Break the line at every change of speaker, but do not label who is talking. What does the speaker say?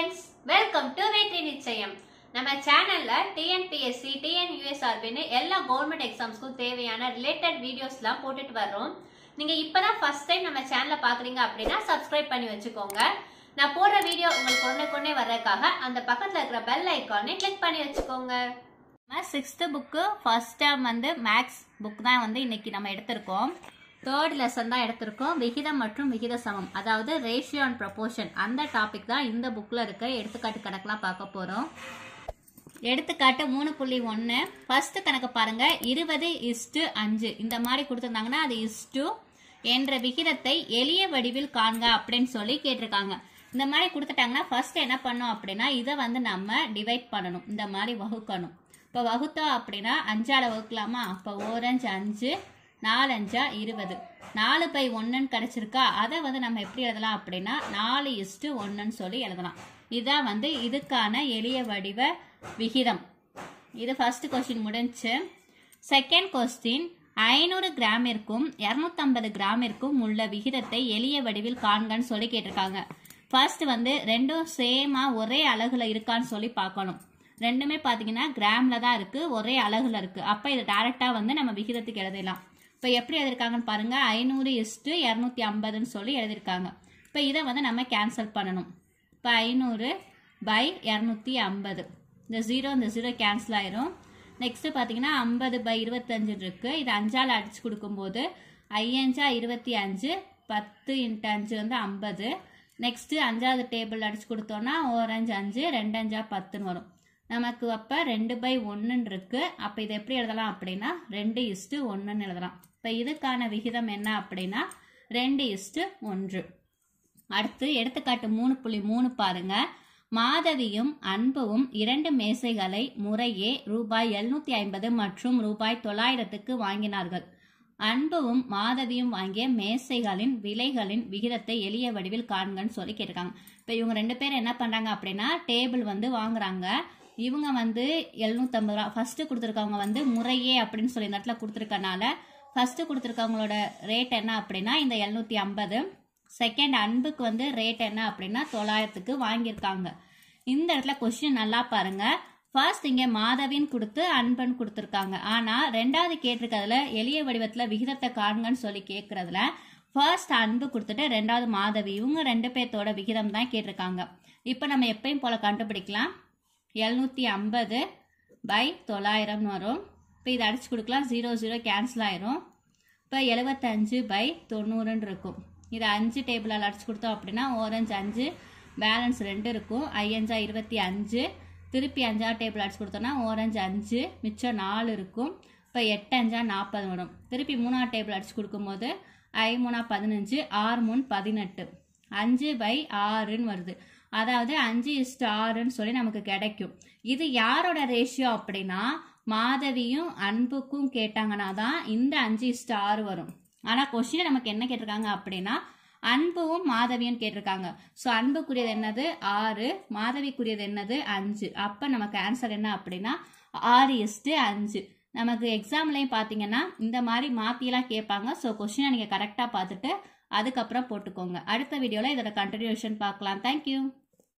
friends welcome to வெற்றி நிச்சயம் நம்ம சேனல்ல டிஎன்பிஎஸ்சி டிஎன்யூஎஸ்ஆர்பின்னு எல்லா கவர்மெண்ட் எக்ஸாம்ஸ்க்கும் தேவையான ரிலேட்டட் வீடியோஸ்லாம் போட்டுட்டு வர்றோம் நீங்க இப்பதான் ஃபர்ஸ்ட் டைம் நம்ம சேனலை பாக்குறீங்க அப்படின்னா சப்ஸ்கிரைப் பண்ணி வச்சுக்கோங்க நான் போடுற வீடியோ உங்களுக்கு கொண்டே கொண்டே வர்றதுக்காக அந்த பக்கத்துல இருக்கிற பெல் ஐக்கானை கிளிக் பண்ணி வச்சுக்கோங்க நம்ம சிக்ஸ்த்து புக்கு ஃபர்ஸ்ட் டேர்ம் வந்து மேக்ஸ் புக் தான் வந்து இன்னைக்கு நம்ம எடுத்திருக்கோம் தேர்ட் லெசன் தான் எடுத்திருக்கோம் விகிதம் மற்றும் விகித சமம் அதாவது ரேஷியோ அண்ட் ப்ரொபோர்ஷன் அந்த டாபிக் தான் இந்த புக்கில் இருக்க எடுத்துக்காட்டு கணக்கெலாம் பார்க்க போகிறோம் எடுத்துக்காட்டு மூணு புள்ளி ஒன்று ஃபர்ஸ்ட் கணக்கு பாருங்க இருபது இஸ்டு அஞ்சு இந்த மாதிரி கொடுத்துருந்தாங்கன்னா அது இஸ்டு என்ற விகிதத்தை எளிய வடிவில் காண்க அப்படின்னு சொல்லி கேட்டிருக்காங்க இந்த மாதிரி கொடுத்துட்டாங்கன்னா ஃபர்ஸ்ட் என்ன பண்ணோம் அப்படின்னா இதை வந்து நம்ம டிவைட் பண்ணணும் இந்த மாதிரி வகுக்கணும் இப்போ வகுத்தோம் அப்படின்னா அஞ்சால வகுக்கலாமா அப்போ ஓரஞ்சு அஞ்சு நாலஞ்சா இருபது நாலு பை ஒன்றுன்னு கிடச்சிருக்கா அதை வந்து நம்ம எப்படி எழுதலாம் அப்படின்னா நாலு இஸ்டு ஒன்றுன்னு சொல்லி எழுதலாம் இதான் வந்து இதுக்கான எளிய வடிவ விகிதம் இது ஃபர்ஸ்ட் கொஸ்டின் முடிஞ்சு செகண்ட் கொஸ்டின் ஐநூறு கிராமிற்கும் இரநூத்தம்பது கிராமிற்கும் உள்ள விகிதத்தை எளிய வடிவில் காண்கன்னு சொல்லி கேட்டிருக்காங்க ஃபர்ஸ்ட் வந்து ரெண்டும் சேமா ஒரே அலகுல இருக்கான்னு சொல்லி பார்க்கணும் ரெண்டுமே பார்த்தீங்கன்னா கிராம்ல தான் இருக்கு ஒரே அலகுல இருக்கு அப்போ இது டைரக்டா வந்து நம்ம விகிதத்துக்கு எழுதிடலாம் இப்போ எப்படி எழுதிருக்காங்கன்னு பாருங்க ஐநூறு இஸ்டு இரநூத்தி ஐம்பதுன்னு சொல்லி எழுதியிருக்காங்க இப்போ இதை வந்து நம்ம கேன்சல் பண்ணணும் இப்போ ஐநூறு பை இரநூத்தி ஐம்பது இந்த ஜீரோ இந்த ஜீரோ கேன்சல் ஆயிரும் நெக்ஸ்ட் பார்த்தீங்கன்னா ஐம்பது பை இருபத்தஞ்சு இருக்கு இது அஞ்சால் அடிச்சு கொடுக்கும்போது ஐயஞ்சா இருபத்தி அஞ்சு பத்து இன்ட்டு அஞ்சு வந்து ஐம்பது நெக்ஸ்ட் அஞ்சாவது டேபிள் அடிச்சு கொடுத்தோம்னா ஓரஞ்சு அஞ்சு ரெண்டஞ்சா பத்துன்னு வரும் நமக்கு அப்போ ரெண்டு பை ஒன்றுன்னு இருக்கு அப்போ இதை எப்படி எழுதலாம் அப்படின்னா ரெண்டு இஸ்டு ஒன்றுன்னு எழுதலாம் இப்போ இதுக்கான விகிதம் என்ன அப்படின்னா ரெண்டு இஸ்டு ஒன்று அடுத்து எடுத்துக்காட்டு மூணு புள்ளி மூணு பாருங்க மாதவியும் அன்புவும் இரண்டு மேசைகளை முறையே ரூபாய் எழுநூத்தி ஐம்பது மற்றும் ரூபாய் தொள்ளாயிரத்துக்கு வாங்கினார்கள் அன்புவும் மாதவியும் வாங்கிய மேசைகளின் விலைகளின் விகிதத்தை எளிய வடிவில் காண்கன்னு சொல்லி கேட்டிருக்காங்க இப்போ இவங்க ரெண்டு பேரும் என்ன பண்றாங்க அப்படின்னா டேபிள் வந்து வாங்குறாங்க இவங்க வந்து எழுநூத்தம்பது ரூபா ஃபர்ஸ்ட் கொடுத்துருக்கவங்க வந்து முறையே அப்படின்னு சொல்லி இந்த இடத்துல கொடுத்துருக்கனால ஃபர்ஸ்ட் கொடுத்துருக்கவங்களோட ரேட் என்ன அப்படின்னா இந்த எழுநூத்தி ஐம்பது செகண்ட் அன்புக்கு வந்து ரேட் என்ன அப்படின்னா தொள்ளாயிரத்துக்கு வாங்கியிருக்காங்க இந்த இடத்துல கொஸ்டின் நல்லா பாருங்க ஃபர்ஸ்ட் இங்கே மாதவின்னு கொடுத்து அன்பன் கொடுத்துருக்காங்க ஆனால் ரெண்டாவது கேட்டிருக்கிறதுல எளிய வடிவத்தில் விகிதத்தை காணுங்கன்னு சொல்லி கேட்குறதுல ஃபர்ஸ்ட் அன்பு கொடுத்துட்டு ரெண்டாவது மாதவி இவங்க ரெண்டு பேர்த்தோட விகிதம் தான் கேட்டிருக்காங்க இப்போ நம்ம எப்பயும் போல கண்டுபிடிக்கலாம் எழுநூற்றி ஐம்பது பை தொள்ளாயிரம்னு வரும் இப்போ இதை அடிச்சு கொடுக்கலாம் ஜீரோ ஜீரோ கேன்சல் ஆயிரும் இப்போ எழுபத்தஞ்சு பை தொண்ணூறுன்னு இருக்கும் இதை அஞ்சு டேபிளால் அடிச்சு கொடுத்தோம் அப்படின்னா ஓரஞ்சு அஞ்சு பேலன்ஸ் ரெண்டு இருக்கும் ஐயஞ்சா இருபத்தி அஞ்சு திருப்பி அஞ்சா டேபிள் அடிச்சு கொடுத்தோம்னா ஓரஞ்சு அஞ்சு மிச்சம் நாலு இருக்கும் இப்போ எட்டு அஞ்சா நாற்பது வரும் திருப்பி மூணாவது டேபிள் அடிச்சு கொடுக்கும்போது ஐ மூணா பதினஞ்சு ஆறு மூணு பதினெட்டு அஞ்சு பை ஆறுன்னு வருது அதாவது அஞ்சு இஸ்டு ஆறுன்னு சொல்லி நமக்கு கிடைக்கும் இது யாரோட ரேஷியோ அப்படின்னா மாதவியும் அன்புக்கும் கேட்டாங்கன்னா தான் இந்த அஞ்சு இஸ்டு ஆறு வரும் ஆனால் கொஸ்டின் நமக்கு என்ன கேட்டிருக்காங்க அப்படின்னா அன்பும் மாதவியும் கேட்டிருக்காங்க ஸோ அன்புக்குரியது என்னது ஆறு மாதவிக்குரியது என்னது அஞ்சு அப்போ நமக்கு ஆன்சர் என்ன அப்படின்னா ஆறு இஸ்டு அஞ்சு நமக்கு எக்ஸாம்லையும் பார்த்தீங்கன்னா இந்த மாதிரி மாற்றிலாம் கேட்பாங்க ஸோ கொஸ்டினை நீங்கள் கரெக்டாக பார்த்துட்டு அதுக்கப்புறம் போட்டுக்கோங்க அடுத்த வீடியோவில் இதோட கண்டினியூஷன் பார்க்கலாம் தேங்க்யூ